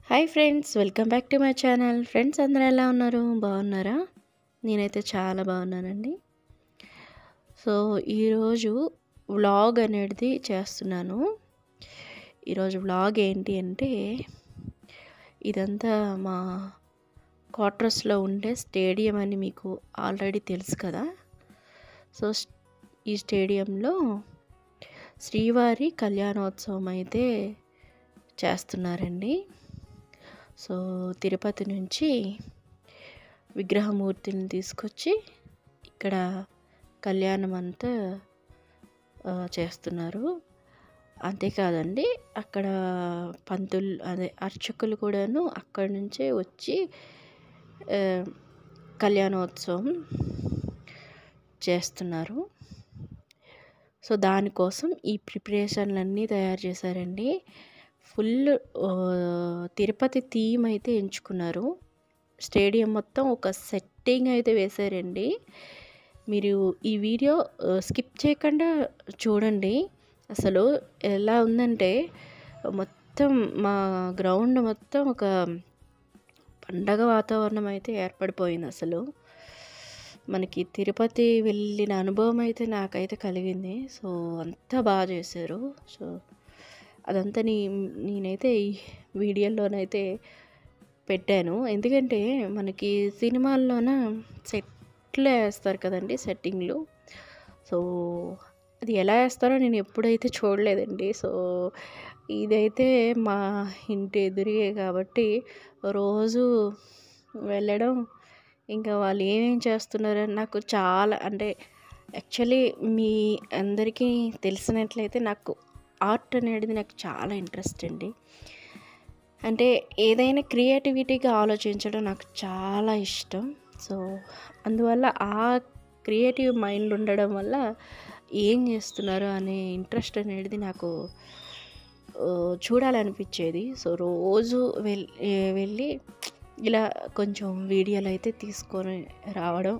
hi friends welcome back to my channel friends అందరూ ఎలా ఉన్నారు బాగున్నారా నేనైతే చాలా బాగున్నానండి సో ఈరోజు వ్లాగ్ అనేది చేస్తున్నాను ఈరోజు వ్లాగ్ ఏంటి అంటే ఇదంతా మా క్వార్టర్స్లో ఉండే స్టేడియం అని మీకు ఆల్రెడీ తెలుసు కదా సో ఈ స్టేడియంలో శ్రీవారి కళ్యాణోత్సవం అయితే చేస్తున్నారండి సో తిరుపతి నుంచి విగ్రహమూర్తిని తీసుకొచ్చి ఇక్కడ కళ్యాణం అంతా ఆ, చేస్తున్నారు అంతేకాదండి అక్కడ పంతులు అదే అర్చకులు కూడాను అక్కడి నుంచే వచ్చి ఆ, కళ్యాణోత్సవం చేస్తున్నారు సో దానికోసం ఈ ప్రిపరేషన్లన్నీ తయారు చేశారండి ఫుల్ తిరుపతి థీమ్ అయితే ఎంచుకున్నారు స్టేడియం మొత్తం ఒక సెట్టింగ్ అయితే వేశారండి మీరు ఈ వీడియో స్కిప్ చేయకుండా చూడండి అసలు ఎలా ఉందంటే మొత్తం మా గ్రౌండ్ మొత్తం ఒక పండగ వాతావరణం అయితే ఏర్పడిపోయింది అసలు మనకి తిరుపతి వెళ్ళిన అనుభవం అయితే నాకైతే కలిగింది సో అంతా బాగా చేశారు సో అదంతా నీ నేనైతే ఈ వీడియోలోనైతే పెట్టాను ఎందుకంటే మనకి సినిమాల్లోన సెట్లు వేస్తారు కదండి సెట్టింగ్లు సో అది ఎలా వేస్తారో నేను ఎప్పుడైతే చూడలేదండి సో ఇదైతే మా ఇంటి ఎదురుగే కాబట్టి రోజు వెళ్ళడం ఇంకా వాళ్ళు ఏమేం చేస్తున్నారని నాకు చాలా అంటే యాక్చువల్లీ మీ అందరికీ తెలిసినట్లయితే నాకు ఆర్ట్ అనేది నాకు చాలా ఇంట్రెస్ట్ అండి అంటే ఏదైనా క్రియేటివిటీగా ఆలోచించడం నాకు చాలా ఇష్టం సో అందువల్ల ఆ క్రియేటివ్ మైండ్ ఉండడం వల్ల ఏం చేస్తున్నారు అనే ఇంట్రెస్ట్ అనేది నాకు ఆ, చూడాలనిపించేది సో రోజు వెళ్ళి వెళ్ళి ఇలా కొంచెం వీడియోలు అయితే తీసుకొని రావడం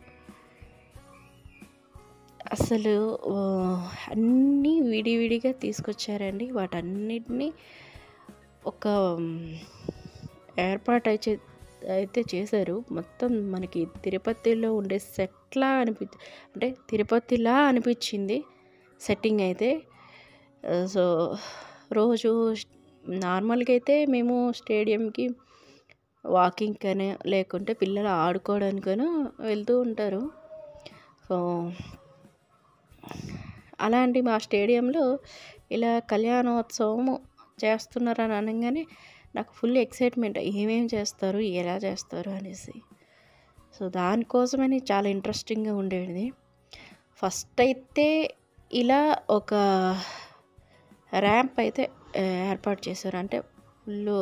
అసలు ఆ, అన్నీ విడివిడిగా తీసుకొచ్చారండి వాటన్నిటిని ఒక మ్, ఏర్పాటు అయితే అయితే చేశారు మొత్తం మనకి తిరుపతిలో ఉండే సెట్లా అనిపి అంటే తిరుపతిలా అనిపించింది సెట్టింగ్ అయితే ఆ, సో రోజు నార్మల్గా అయితే మేము స్టేడియంకి వాకింగ్ కానీ లేకుంటే పిల్లలు ఆడుకోవడానికనో వెళ్తూ ఉంటారు సో అలాంటి మా స్టేడియంలో ఇలా కళ్యాణోత్సవం చేస్తున్నారని అనగానే నాకు ఫుల్ ఎక్సైట్మెంట్ ఏమేమి చేస్తారు ఎలా చేస్తారు అనేసి సో దానికోసమని చాలా ఇంట్రెస్టింగ్గా ఉండేది ఫస్ట్ అయితే ఇలా ఒక ర్యాంప్ అయితే ఆ, ఏర్పాటు చేశారు అంటే ఫుల్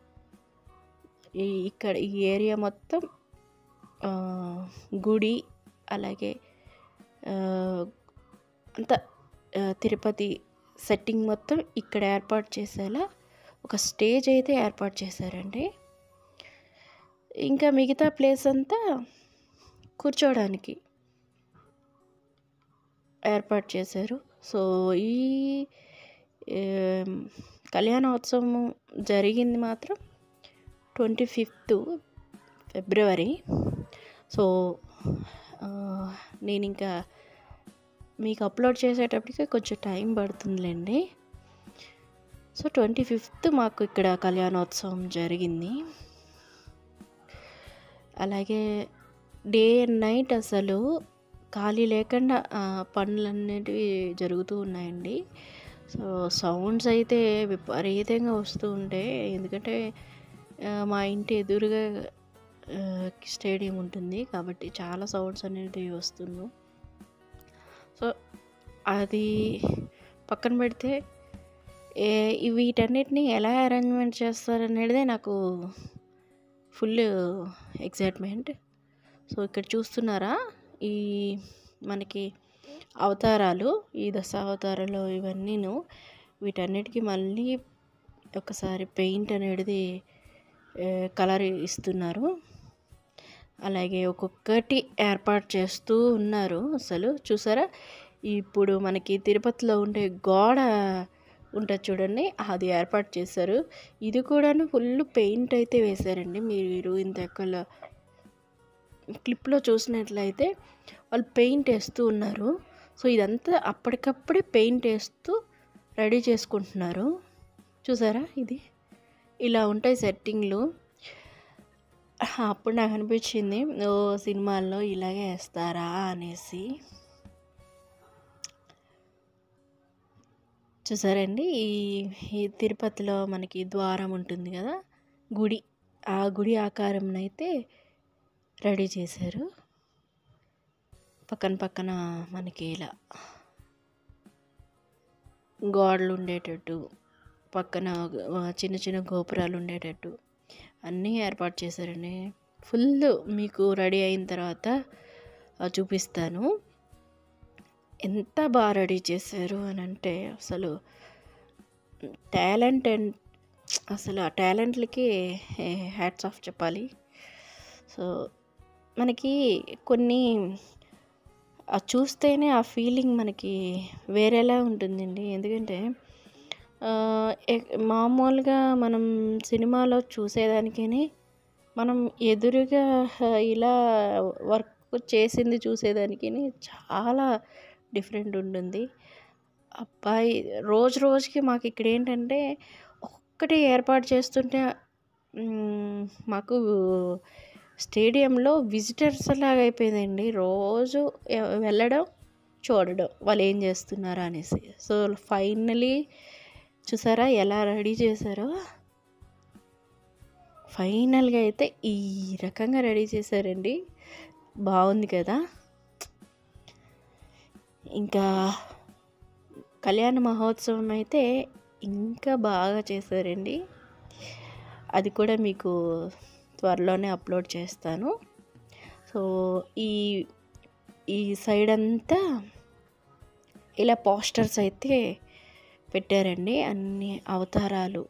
ఈ ఇక్కడ ఈ ఏరియా మొత్తం ఆ, గుడి అలాగే ఆ, అంత ఆ, తిరుపతి సెట్టింగ్ మొత్తం ఇక్కడ ఏర్పాటు చేసేలా ఒక స్టేజ్ అయితే ఏర్పాటు చేశారండి ఇంకా మిగతా ప్లేస్ అంతా కూర్చోవడానికి ఏర్పాటు చేశారు సో ఈ ఏం, కళ్యాణోత్సవం జరిగింది మాత్రం ట్వంటీ ఫిఫ్త్ ఫిబ్రవరి సో ఆ, నేను ఇంకా మీకు అప్లోడ్ చేసేటప్పటికి కొంచెం టైం పడుతుందిలేండి సో ట్వంటీ ఫిఫ్త్ మాకు ఇక్కడ కళ్యాణోత్సవం జరిగింది అలాగే డే అండ్ నైట్ అసలు ఖాళీ లేకుండా ఆ, పనులన్నిటివి జరుగుతూ ఉన్నాయండి సో సౌండ్స్ అయితే విపరీతంగా వస్తూ ఉంటాయి ఎందుకంటే ఆ, మా ఇంటి ఎదురుగా ఆ, స్టేడియం ఉంటుంది కాబట్టి చాలా సౌండ్స్ అనేవి వస్తున్నాయి సో అది పక్కన పెడితే ఏ ఈ వీటన్నిటిని ఎలా అరేంజ్మెంట్ చేస్తారనేదే నాకు ఫుల్ ఎగ్జైట్మెంట్ సో ఇక్కడ చూస్తున్నారా ఈ మనకి అవతారాలు ఈ దశ అవతారాలు ఇవన్నీను వీటన్నిటికీ మళ్ళీ ఒకసారి పెయింట్ అనేది కలర్ ఇస్తున్నారు అలాగే ఒక్కొక్కటి ఏర్పాటు చేస్తూ ఉన్నారు అసలు చూసారా ఇప్పుడు మనకి తిరుపతిలో ఉండే గోడ ఉంటుంది చూడండి అది ఏర్పాటు చేశారు ఇది కూడాను ఫుల్ పెయింట్ అయితే వేశారండి మీరు ఇంతకల క్లిప్లో చూసినట్లయితే వాళ్ళు పెయింట్ వేస్తూ ఉన్నారు సో ఇదంతా అప్పటికప్పుడే పెయింట్ వేస్తూ రెడీ చేసుకుంటున్నారు చూసారా ఇది ఇలా ఉంటాయి సెట్టింగ్లు అప్పుడు నాకు అనిపించింది ఓ సినిమాల్లో ఇలాగే వేస్తారా అనేసి చూసారండి ఈ ఈ తిరుపతిలో మనకి ద్వారం ఉంటుంది కదా గుడి ఆ గుడి ఆకారం అయితే రెడీ చేశారు పక్కన పక్కన మనకి ఇలా గోడలు ఉండేటట్టు పక్కన చిన్న చిన్న గోపురాలు ఉండేటట్టు అన్నీ ఏర్పాటు చేశారండి ఫుల్ మీకు రెడీ అయిన తర్వాత చూపిస్తాను ఎంత బాగా రెడీ చేశారు అని అంటే అసలు టాలెంట్ అండ్ అసలు ఆ టాలెంట్లకి హ్యాట్స్ ఆఫ్ చెప్పాలి సో మనకి కొన్ని చూస్తేనే ఆ ఫీలింగ్ మనకి వేరేలా ఉంటుందండి ఎందుకంటే మామూలుగా మనం సినిమాలో చూసేదానికని మనం ఎదురుగా ఇలా వర్క్ చేసింది చూసేదానికి చాలా డిఫరెంట్ ఉంటుంది అబ్బాయి రోజు రోజుకి మాకు ఇక్కడ ఏంటంటే ఒక్కటి ఏర్పాటు చేస్తుంటే మాకు స్టేడియంలో విజిటర్స్ లాగా అయిపోయిందండి రోజు వెళ్ళడం చూడడం వాళ్ళు ఏం చేస్తున్నారా అనేసి సో ఫైనలీ చూసారా ఎలా రెడీ చేశారో ఫైనల్గా అయితే ఈ రకంగా రెడీ చేశారండి బాగుంది కదా ఇంకా కళ్యాణ మహోత్సవం అయితే ఇంకా బాగా చేశారండి అది కూడా మీకు త్వరలోనే అప్లోడ్ చేస్తాను సో ఈ ఈ సైడ్ అంతా ఇలా పోస్టర్స్ అయితే పెట్టారండి అన్ని అవతారాలు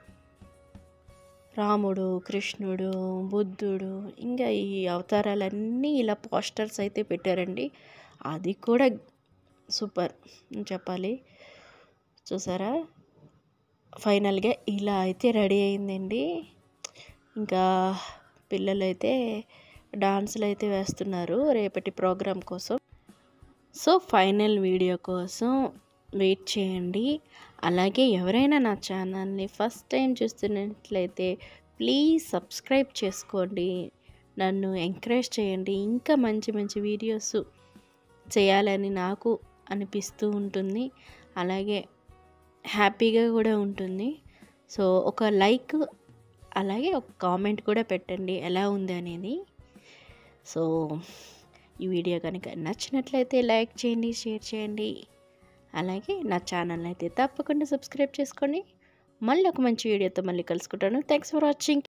రాముడు కృష్ణుడు బుద్ధుడు ఇంకా ఈ అవతారాలన్నీ ఇలా పోస్టర్స్ అయితే పెట్టారండి అది కూడా సూపర్ చెప్పాలి చూసారా ఫైనల్గా ఇలా అయితే రెడీ అయిందండి ఇంకా పిల్లలైతే డాన్సులు అయితే వేస్తున్నారు రేపటి ప్రోగ్రాం కోసం సో ఫైనల్ వీడియో కోసం వెయిట్ చేయండి అలాగే ఎవరైనా నా ఛానల్ని ఫస్ట్ టైం చూస్తున్నట్లయితే ప్లీజ్ సబ్స్క్రైబ్ చేసుకోండి నన్ను ఎంకరేజ్ చేయండి ఇంకా మంచి మంచి వీడియోస్ చేయాలని నాకు అనిపిస్తూ ఉంటుంది అలాగే హ్యాపీగా కూడా ఉంటుంది సో ఒక లైక్ అలాగే ఒక కామెంట్ కూడా పెట్టండి ఎలా ఉంది అనేది సో ఈ వీడియో కనుక నచ్చినట్లయితే లైక్ చేయండి షేర్ చేయండి అలాగే నా ఛానల్ అయితే తప్పకుండా సబ్స్క్రైబ్ చేసుకోండి మళ్ళీ ఒక మంచి వీడియోతో మళ్ళీ కలుసుకుంటాను థ్యాంక్స్ ఫర్ వాచింగ్